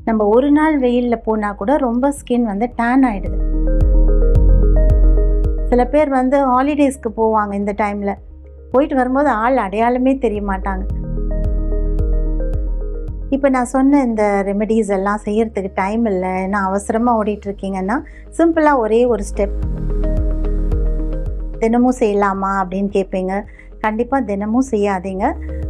நம்ம ஒரு நாள் வெயிலில் போனால் கூட ரொம்ப ஸ்கின் வந்து டேன் ஆகிடுது சில பேர் வந்து ஹாலிடேஸ்க்கு போவாங்க இந்த டைமில் போயிட்டு வரும்போது ஆள் அடையாளமே தெரிய மாட்டாங்க இப்போ நான் சொன்ன இந்த ரெமெடிஸ் எல்லாம் செய்யறதுக்கு டைம் இல்லை நான் அவசரமாக ஓடிட்டு இருக்கீங்கன்னா சிம்பிளாக ஒரே ஒரு ஸ்டெப் தினமும் செய்யலாமா அப்படின்னு கேட்பீங்க கண்டிப்பாக தினமும் செய்யாதீங்க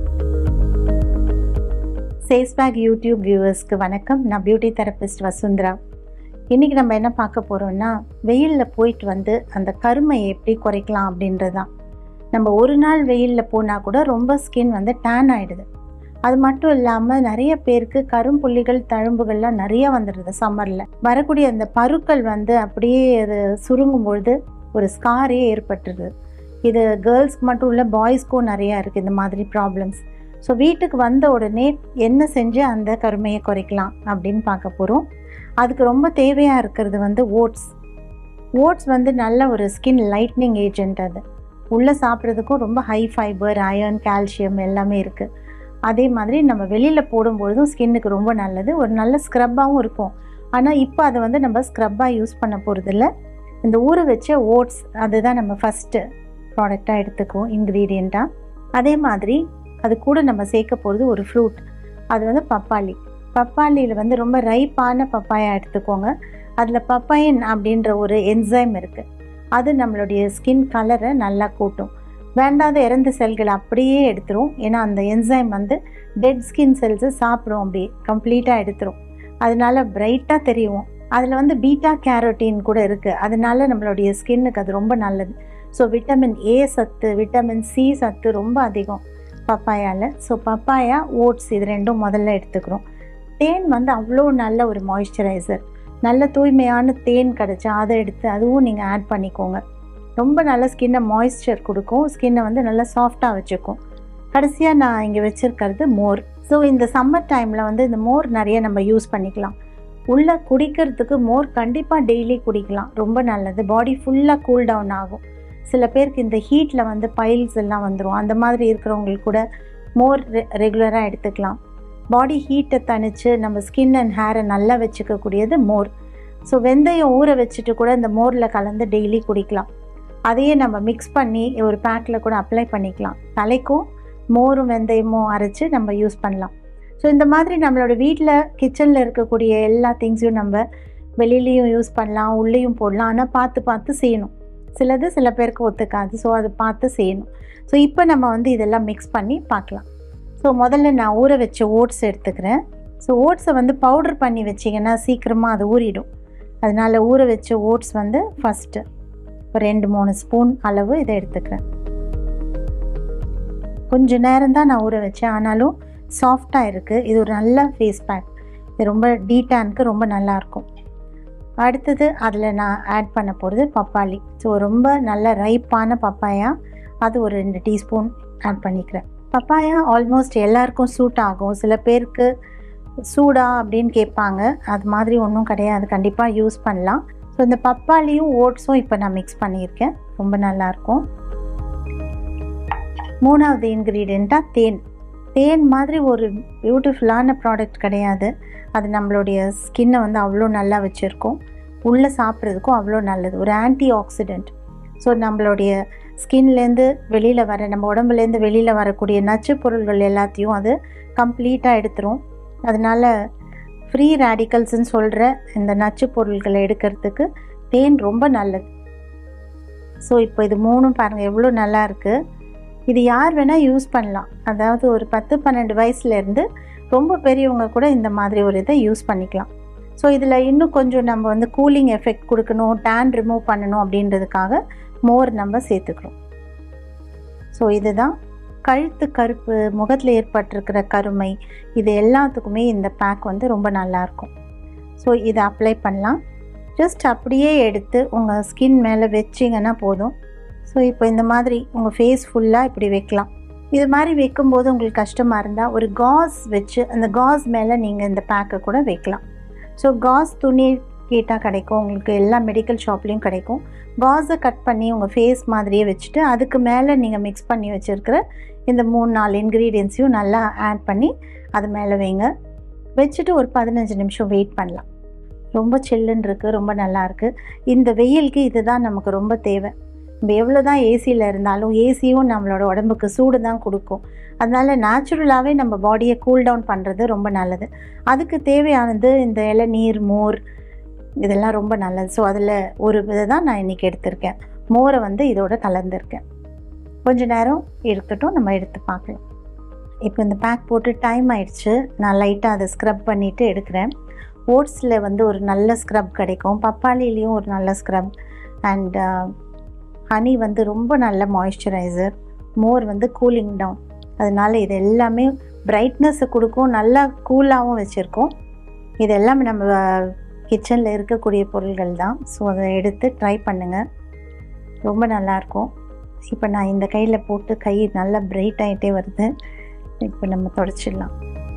சேஸ்பேக் யூடியூப் வியூவர்ஸ்க்கு வணக்கம் நான் பியூட்டி தெரபிஸ்ட் வசுந்தரா இன்றைக்கி நம்ம என்ன பார்க்க போகிறோம்னா வெயிலில் போயிட்டு வந்து அந்த கருமையை எப்படி குறைக்கலாம் அப்படின்றது தான் நம்ம ஒரு நாள் வெயிலில் போனால் கூட ரொம்ப ஸ்கின் வந்து டேன் ஆகிடுது அது மட்டும் இல்லாமல் நிறைய பேருக்கு கரும்புள்ளிகள் தழும்புகள்லாம் நிறைய வந்துடுது சம்மரில் வரக்கூடிய அந்த பருக்கள் வந்து அப்படியே அது சுருங்கும் பொழுது ஒரு ஸ்காரே ஏற்பட்டுருது இது கேர்ள்ஸ்க்கு மட்டும் இல்லை பாய்ஸ்க்கும் நிறையா இருக்குது இந்த மாதிரி ப்ராப்ளம்ஸ் ஸோ வீட்டுக்கு வந்த உடனே என்ன செஞ்சு அந்த கருமையை குறைக்கலாம் அப்படின்னு பார்க்க போகிறோம் அதுக்கு ரொம்ப தேவையாக இருக்கிறது வந்து ஓட்ஸ் ஓட்ஸ் வந்து நல்ல ஒரு ஸ்கின் லைட்னிங் ஏஜென்ட் அது உள்ளே சாப்பிட்றதுக்கும் ரொம்ப ஹை ஃபைபர் அயர்ன் கால்சியம் எல்லாமே இருக்குது அதே மாதிரி நம்ம வெளியில் போடும்பொழுதும் ஸ்கின்னுக்கு ரொம்ப நல்லது ஒரு நல்ல ஸ்க்ரப்பாகவும் இருக்கும் ஆனால் இப்போ அதை வந்து நம்ம ஸ்க்ரப்பாக யூஸ் பண்ண போகிறதில்ல இந்த ஊற வச்ச ஓட்ஸ் அதுதான் நம்ம ஃபஸ்ட்டு ப்ராடக்டாக எடுத்துக்குவோம் இன்க்ரீடியண்ட்டாக அதே மாதிரி அது கூட நம்ம சேர்க்க போகிறது ஒரு ஃப்ரூட் அது வந்து பப்பாளி பப்பாளியில் வந்து ரொம்ப ரைப்பான பப்பாயா எடுத்துக்கோங்க அதில் பப்பாயின் அப்படின்ற ஒரு என்சைம் இருக்குது அது நம்மளுடைய ஸ்கின் கலரை நல்லா கூட்டும் வேண்டாத இறந்த செல்களை அப்படியே எடுத்துரும் ஏன்னா அந்த என்சைம் வந்து டெட் ஸ்கின் செல்ஸை சாப்பிடும் அப்படியே கம்ப்ளீட்டாக எடுத்துரும் அதனால பிரைட்டாக தெரியும் அதில் வந்து பீட்டா கேரோட்டின் கூட இருக்குது அதனால நம்மளுடைய ஸ்கின்னுக்கு அது ரொம்ப நல்லது ஸோ விட்டமின் ஏ சத்து விட்டமின் சி சத்து ரொம்ப அதிகம் பப்பாயாவில் ஸோ பப்பாயா ஓட்ஸ் இது ரெண்டும் முதல்ல எடுத்துக்கிறோம் தேன் வந்து அவ்வளோ நல்ல ஒரு மாய்ஸ்சரைசர் நல்ல தூய்மையான தேன் கிடச்சா அதை எடுத்து அதுவும் நீங்கள் ஆட் பண்ணிக்கோங்க ரொம்ப நல்ல ஸ்கின்னை மாய்ஸ்சர் கொடுக்கும் ஸ்கின்னை வந்து நல்லா சாஃப்டாக வச்சுக்கும் கடைசியாக நான் இங்கே வச்சுருக்கிறது மோர் ஸோ இந்த சம்மர் டைமில் வந்து இந்த மோர் நிறைய நம்ம யூஸ் பண்ணிக்கலாம் உள்ளே குடிக்கிறதுக்கு மோர் கண்டிப்பாக டெய்லி குடிக்கலாம் ரொம்ப நல்லது பாடி ஃபுல்லாக கூல் டவுன் ஆகும் சில பேருக்கு இந்த ஹீட்டில் வந்து பைல்ஸ் எல்லாம் வந்துடும் அந்த மாதிரி இருக்கிறவங்களுக்கு கூட மோர் ரெ ரெகுலராக எடுத்துக்கலாம் பாடி ஹீட்டை தணித்து நம்ம ஸ்கின் அண்ட் ஹேரை நல்லா வச்சுக்கக்கூடியது மோர் ஸோ வெந்தயம் ஊற வச்சுட்டு கூட இந்த மோரில் கலந்து டெய்லி குடிக்கலாம் அதையே நம்ம மிக்ஸ் பண்ணி ஒரு பேக்கில் கூட அப்ளை பண்ணிக்கலாம் தலைக்கும் மோரும் வெந்தயமும் அரைச்சி நம்ம யூஸ் பண்ணலாம் ஸோ இந்த மாதிரி நம்மளோட வீட்டில் கிச்சனில் இருக்கக்கூடிய எல்லா திங்ஸையும் நம்ம வெளிலேயும் யூஸ் பண்ணலாம் உள்ளேயும் போடலாம் ஆனால் பார்த்து பார்த்து செய்யணும் சிலது சில பேருக்கு ஒத்துக்காது ஸோ அது பார்த்து செய்யணும் ஸோ இப்போ நம்ம வந்து இதெல்லாம் மிக்ஸ் பண்ணி பார்க்கலாம் ஸோ முதல்ல நான் ஊற வச்ச ஓட்ஸ் எடுத்துக்கிறேன் ஸோ ஓட்ஸை வந்து பவுடர் பண்ணி வச்சிங்கன்னா சீக்கிரமாக அது ஊறிடும் அதனால் ஊற வச்ச ஓட்ஸ் வந்து ஃபஸ்ட்டு ஒரு ரெண்டு மூணு ஸ்பூன் அளவு இதை எடுத்துக்கிறேன் கொஞ்சம் நேரம் தான் நான் ஊற வச்சேன் ஆனாலும் சாஃப்டாக இருக்குது இது ஒரு நல்ல ஃபேஸ் பேக் இது ரொம்ப டீட்டானுக்கு ரொம்ப நல்லாயிருக்கும் அடுத்தது அதில் நான் ஆட் பண்ண போகிறது பப்பாளி ஸோ ரொம்ப நல்ல ரைப்பான பப்பாயா அது ஒரு ரெண்டு டீஸ்பூன் ஆட் பண்ணிக்கிறேன் பப்பாயா ஆல்மோஸ்ட் எல்லாருக்கும் சூட் ஆகும் சில பேருக்கு சூடா அப்படின்னு கேட்பாங்க அது மாதிரி ஒன்றும் கிடையாது கண்டிப்பாக யூஸ் பண்ணலாம் ஸோ இந்த பப்பாளியும் ஓட்ஸும் இப்போ நான் மிக்ஸ் பண்ணியிருக்கேன் ரொம்ப நல்லாயிருக்கும் மூணாவது இன்க்ரீடியண்ட்டாக தேன் தேன் மாதிரி ஒரு பியூட்டிஃபுல்லான ப்ராடக்ட் கிடையாது அது நம்மளுடைய ஸ்கின்னை வந்து அவ்வளோ நல்லா வச்சுருக்கோம் உள்ளே சாப்பிட்றதுக்கும் அவ்வளோ நல்லது ஒரு ஆன்டி ஆக்சிடெண்ட் ஸோ நம்மளுடைய ஸ்கின்லேருந்து வெளியில் வர நம்ம உடம்புலேருந்து வெளியில் வரக்கூடிய நச்சு பொருள்கள் எல்லாத்தையும் அது கம்ப்ளீட்டாக எடுத்துரும் அதனால் ஃப்ரீ ரேடிக்கல்ஸ்ன்னு சொல்கிற இந்த நச்சு பொருள்களை எடுக்கிறதுக்கு தேன் ரொம்ப நல்லது ஸோ இப்போ இது மூணும் பாருங்கள் எவ்வளோ நல்லா இருக்குது இது யார் வேணால் யூஸ் பண்ணலாம் அதாவது ஒரு பத்து பன்னெண்டு வயசுலேருந்து ரொம்ப பெரியவங்க கூட இந்த மாதிரி ஒரு இதை யூஸ் பண்ணிக்கலாம் ஸோ இதில் இன்னும் கொஞ்சம் நம்ம வந்து கூலிங் எஃபெக்ட் கொடுக்கணும் டேன் ரிமூவ் பண்ணணும் அப்படின்றதுக்காக மோர் நம்ம சேர்த்துக்கிறோம் ஸோ இதுதான் கழுத்து கருப்பு முகத்தில் ஏற்பட்டிருக்கிற கருமை இது எல்லாத்துக்குமே இந்த பேக் வந்து ரொம்ப நல்லாயிருக்கும் ஸோ இதை அப்ளை பண்ணலாம் ஜஸ்ட் அப்படியே எடுத்து உங்கள் ஸ்கின் மேலே வச்சிங்கன்னா போதும் ஸோ இப்போ இந்த மாதிரி உங்கள் ஃபேஸ் ஃபுல்லாக இப்படி வைக்கலாம் இது மாதிரி வைக்கும்போது உங்களுக்கு கஷ்டமாக இருந்தால் ஒரு காஸ் வச்சு அந்த காஸ் மேலே நீங்கள் இந்த பேக்கை கூட வைக்கலாம் ஸோ காஸ் துணி கேட்டால் கிடைக்கும் உங்களுக்கு எல்லா மெடிக்கல் ஷாப்லேயும் கிடைக்கும் காஸை கட் பண்ணி உங்கள் ஃபேஸ் மாதிரியே வச்சுட்டு அதுக்கு மேலே நீங்கள் மிக்ஸ் பண்ணி வச்சுருக்கிற இந்த மூணு நாலு இன்க்ரீடியன்ஸையும் நல்லா ஆட் பண்ணி அது மேலே வைங்க வச்சுட்டு ஒரு பதினஞ்சு நிமிஷம் வெயிட் பண்ணலாம் ரொம்ப சில்லுன்னு இருக்குது ரொம்ப நல்லா இருக்குது இந்த வெயிலுக்கு இதுதான் நமக்கு ரொம்ப தேவை நம்ம எவ்வளோ தான் ஏசியில் இருந்தாலும் ஏசியும் நம்மளோட உடம்புக்கு சூடு தான் கொடுக்கும் அதனால் நேச்சுரலாகவே நம்ம பாடியை கூல் டவுன் பண்ணுறது ரொம்ப நல்லது அதுக்கு தேவையானது இந்த இளநீர் மோர் இதெல்லாம் ரொம்ப நல்லது ஸோ அதில் ஒரு இதை தான் நான் இன்றைக்கி எடுத்திருக்கேன் மோரை வந்து இதோட கலந்துருக்கேன் கொஞ்ச நேரம் இருக்கட்டும் நம்ம எடுத்து பார்க்கலாம் இப்போ இந்த பேக் போட்டு டைம் ஆயிடுச்சு நான் லைட்டாக அதை ஸ்க்ரப் பண்ணிவிட்டு எடுக்கிறேன் ஓட்ஸில் வந்து ஒரு நல்ல ஸ்க்ரப் கிடைக்கும் பப்பாளிலையும் ஒரு நல்ல ஸ்க்ரப் அண்ட் ஹனி வந்து ரொம்ப நல்ல மாய்ஸ்சரைசர் மோர் வந்து கூலிங் டவுன் அதனால் இது எல்லாமே பிரைட்னஸை கொடுக்கும் நல்லா கூலாகவும் வச்சுருக்கோம் இது எல்லாமே நம்ம கிச்சனில் இருக்கக்கூடிய பொருள்கள் தான் ஸோ அதை எடுத்து ட்ரை பண்ணுங்கள் ரொம்ப நல்லாயிருக்கும் இப்போ நான் இந்த கையில் போட்டு கை நல்லா பிரைட் ஆகிட்டே வருது இப்போ நம்ம தொடச்சிடலாம்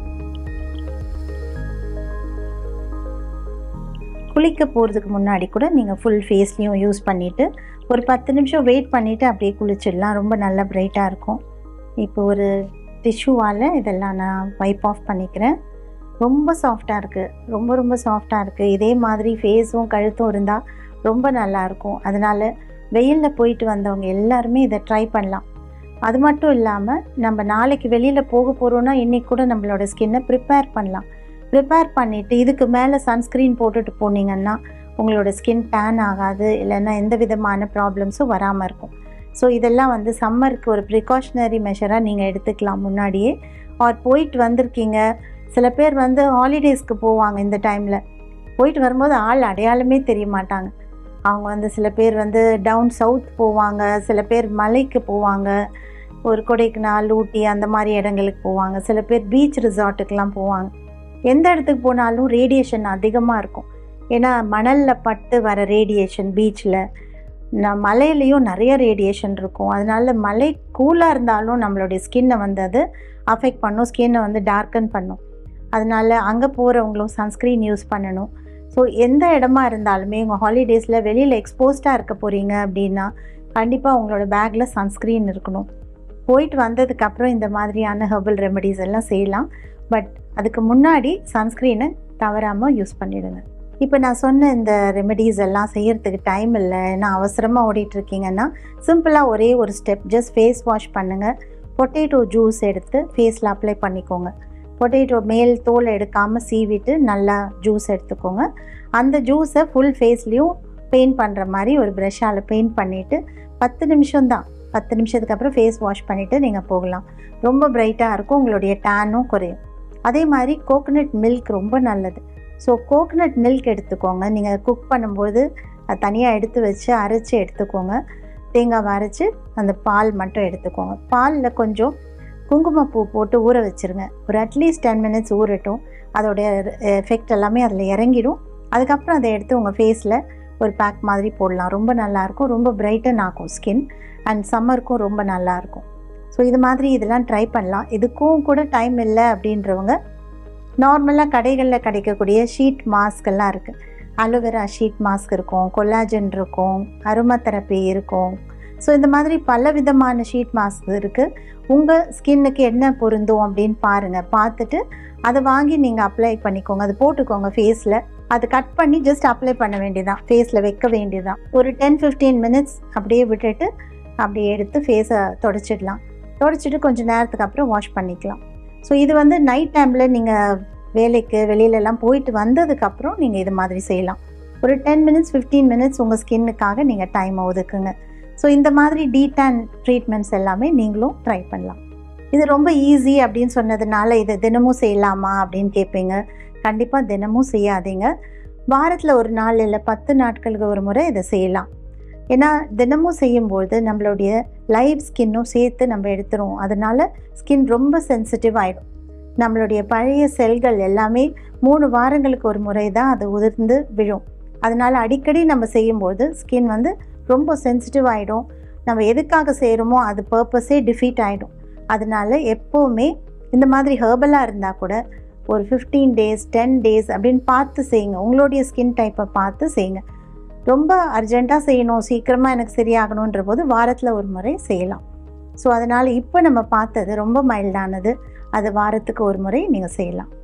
குளிக்க போகிறதுக்கு முன்னாடி கூட நீங்கள் ஃபுல் ஃபேஸ்லேயும் யூஸ் பண்ணிவிட்டு ஒரு பத்து நிமிஷம் வெயிட் பண்ணிவிட்டு அப்படியே குளிச்சிடலாம் ரொம்ப நல்லா பிரைட்டாக இருக்கும் இப்போ ஒரு டிஷ்யூவால் இதெல்லாம் நான் வைப் ஆஃப் பண்ணிக்கிறேன் ரொம்ப சாஃப்டாக இருக்குது ரொம்ப ரொம்ப சாஃப்டாக இருக்குது இதே மாதிரி ஃபேஸும் கழுத்தும் இருந்தால் ரொம்ப நல்லாயிருக்கும் அதனால் வெயிலில் போயிட்டு வந்தவங்க எல்லாருமே இதை ட்ரை பண்ணலாம் அது மட்டும் இல்லாமல் நம்ம நாளைக்கு வெளியில் போக போகிறோன்னா இன்றைக்கி கூட நம்மளோட ஸ்கின்னை ப்ரிப்பேர் பண்ணலாம் ப்ரிப்பேர் பண்ணிவிட்டு இதுக்கு மேலே சன்ஸ்க்ரீன் போட்டுட்டு போனீங்கன்னா உங்களோட ஸ்கின் டேன் ஆகாது இல்லைன்னா எந்த விதமான ப்ராப்ளம்ஸும் வராமல் இருக்கும் ஸோ இதெல்லாம் வந்து சம்மருக்கு ஒரு ப்ரிகாஷனரி மெஷராக நீங்கள் எடுத்துக்கலாம் முன்னாடியே ஆர் போயிட்டு வந்திருக்கீங்க சில பேர் வந்து ஹாலிடேஸ்க்கு போவாங்க இந்த டைமில் போயிட்டு வரும்போது ஆள் அடையாளமே தெரிய மாட்டாங்க அவங்க வந்து சில பேர் வந்து டவுன் சவுத் போவாங்க சில பேர் மலைக்கு போவாங்க ஒரு கொடைக்கானல் ஊட்டி அந்த மாதிரி இடங்களுக்கு போவாங்க சில பேர் பீச் ரிசார்ட்டுக்கெலாம் போவாங்க எந்த இடத்துக்கு போனாலும் ரேடியேஷன் அதிகமாக இருக்கும் ஏன்னா மணலில் பட்டு வர ரேடியேஷன் பீச்சில் நான் மலையிலையும் நிறைய ரேடியேஷன் இருக்கும் அதனால மலை கூலாக இருந்தாலும் நம்மளுடைய ஸ்கின்னை வந்து அது அஃபெக்ட் பண்ணும் ஸ்கின்னை வந்து டார்க்கன் பண்ணும் அதனால அங்கே போகிறவங்களும் சன்ஸ்க்ரீன் யூஸ் பண்ணணும் ஸோ எந்த இடமா இருந்தாலுமே உங்கள் ஹாலிடேஸில் வெளியில் எக்ஸ்போஸ்டாக இருக்க போகிறீங்க அப்படின்னா கண்டிப்பாக உங்களோட பேக்கில் சன்ஸ்க்ரீன் இருக்கணும் போயிட்டு வந்ததுக்கப்புறம் இந்த மாதிரியான ஹெர்பல் ரெமெடிஸ் எல்லாம் செய்யலாம் பட் அதுக்கு முன்னாடி சன்ஸ்க்ரீனை தவறாமல் யூஸ் பண்ணிவிடுங்க இப்போ நான் சொன்ன இந்த ரெமெடிஸ் எல்லாம் செய்யறதுக்கு டைம் இல்லை ஏன்னா அவசரமாக ஓடிட்டுருக்கீங்கன்னா சிம்பிளாக ஒரே ஒரு ஸ்டெப் ஜஸ்ட் ஃபேஸ் வாஷ் பண்ணுங்கள் பொட்டேட்டோ ஜூஸ் எடுத்து ஃபேஸில் அப்ளை பண்ணிக்கோங்க பொட்டேட்டோ மேல் தோல் எடுக்காமல் சீவிட்டு நல்லா ஜூஸ் எடுத்துக்கோங்க அந்த ஜூஸை ஃபுல் ஃபேஸ்லேயும் பெயிண்ட் பண்ணுற மாதிரி ஒரு ப்ரெஷ்ஷால் பெயிண்ட் பண்ணிவிட்டு பத்து நிமிஷம் தான் பத்து நிமிஷத்துக்கு அப்புறம் ஃபேஸ் வாஷ் பண்ணிவிட்டு நீங்கள் போகலாம் ரொம்ப பிரைட்டாக இருக்கும் உங்களுடைய டேனும் குறையும் அதே மாதிரி கோகனட் மில்க் ரொம்ப நல்லது ஸோ கோகனட் மில்க் எடுத்துக்கோங்க நீங்கள் குக் பண்ணும்போது அது தனியாக எடுத்து வச்சு அரைச்சி எடுத்துக்கோங்க தேங்காவை அரைச்சி அந்த பால் மட்டும் எடுத்துக்கோங்க பாலில் கொஞ்சம் குங்குமப்பூ போட்டு ஊற வச்சுருங்க ஒரு அட்லீஸ்ட் டென் மினிட்ஸ் ஊறட்டும் அதோடைய எஃபெக்ட் எல்லாமே அதில் இறங்கிடும் அதுக்கப்புறம் அதை எடுத்து உங்கள் ஃபேஸில் ஒரு பேக் மாதிரி போடலாம் ரொம்ப நல்லாயிருக்கும் ரொம்ப பிரைட்டன் ஆகும் ஸ்கின் அண்ட் சம்மருக்கும் ரொம்ப நல்லாயிருக்கும் ஸோ இது மாதிரி இதெல்லாம் ட்ரை பண்ணலாம் இதுக்கும் கூட டைம் இல்லை அப்படின்றவங்க நார்மலாக கடைகளில் கிடைக்கக்கூடிய ஷீட் மாஸ்க் எல்லாம் இருக்குது அலோவேரா ஷீட் மாஸ்க் இருக்கும் கொல்லாஜன் இருக்கும் அருமா தெரப்பி இருக்கும் ஸோ இந்த மாதிரி பல விதமான ஷீட் மாஸ்க் இருக்குது உங்கள் ஸ்கின்னுக்கு என்ன பொருந்தும் அப்படின்னு பாருங்கள் பார்த்துட்டு அதை வாங்கி நீங்கள் அப்ளை பண்ணிக்கோங்க அது போட்டுக்கோங்க ஃபேஸில் அது கட் பண்ணி ஜஸ்ட் அப்ளை பண்ண வேண்டியதான் ஃபேஸில் வைக்க வேண்டியதான் ஒரு டென் ஃபிஃப்டீன் மினிட்ஸ் அப்படியே விட்டுட்டு அப்படியே எடுத்து ஃபேஸை தொடச்சிடலாம் தொடச்சிட்டு கொஞ்சம் நேரத்துக்கு அப்புறம் வாஷ் பண்ணிக்கலாம் ஸோ இது வந்து நைட் டைமில் நீங்கள் வேலைக்கு வெளியிலலாம் போயிட்டு வந்ததுக்கப்புறம் நீங்கள் இது மாதிரி செய்யலாம் ஒரு டென் மினிட்ஸ் ஃபிஃப்டீன் மினிட்ஸ் உங்கள் ஸ்கின்னுக்காக நீங்கள் டைமை ஒதுக்குங்க ஸோ இந்த மாதிரி டீடான் ட்ரீட்மெண்ட்ஸ் எல்லாமே நீங்களும் ட்ரை பண்ணலாம் இது ரொம்ப ஈஸி அப்படின்னு சொன்னதுனால இதை தினமும் செய்யலாமா அப்படின்னு கேட்பீங்க கண்டிப்பாக தினமும் செய்யாதீங்க வாரத்தில் ஒரு நாள் இல்லை பத்து நாட்களுக்கு ஒரு முறை இதை செய்யலாம் ஏன்னா தினமும் செய்யும்போது நம்மளுடைய லைவ் ஸ்கின்னும் சேர்த்து நம்ம எடுத்துருவோம் அதனால ஸ்கின் ரொம்ப சென்சிட்டிவ் ஆகிடும் நம்மளுடைய பழைய செல்கள் எல்லாமே மூணு வாரங்களுக்கு ஒரு முறை தான் அது உதிர்ந்து விழும் அதனால் அடிக்கடி நம்ம செய்யும்போது ஸ்கின் வந்து ரொம்ப சென்சிட்டிவ் ஆகிடும் நம்ம எதுக்காக செய்கிறோமோ அது பர்பஸே டிஃபீட் ஆகிடும் அதனால எப்போவுமே இந்த மாதிரி ஹேர்பலாக இருந்தால் கூட ஒரு ஃபிஃப்டீன் டேஸ் டென் டேஸ் அப்படின்னு பார்த்து செய்யுங்க உங்களுடைய ஸ்கின் டைப்பை பார்த்து செய்யுங்க ரொம்ப அர்ஜெண்ட்டாக செய்யணும் சீக்கிரமாக எனக்கு சரியாகணுன்ற போது வாரத்தில் ஒரு முறை செய்யலாம் ஸோ அதனால் இப்போ நம்ம பார்த்தது ரொம்ப மைல்டானது அது வாரத்துக்கு ஒரு முறை நீங்கள் செய்யலாம்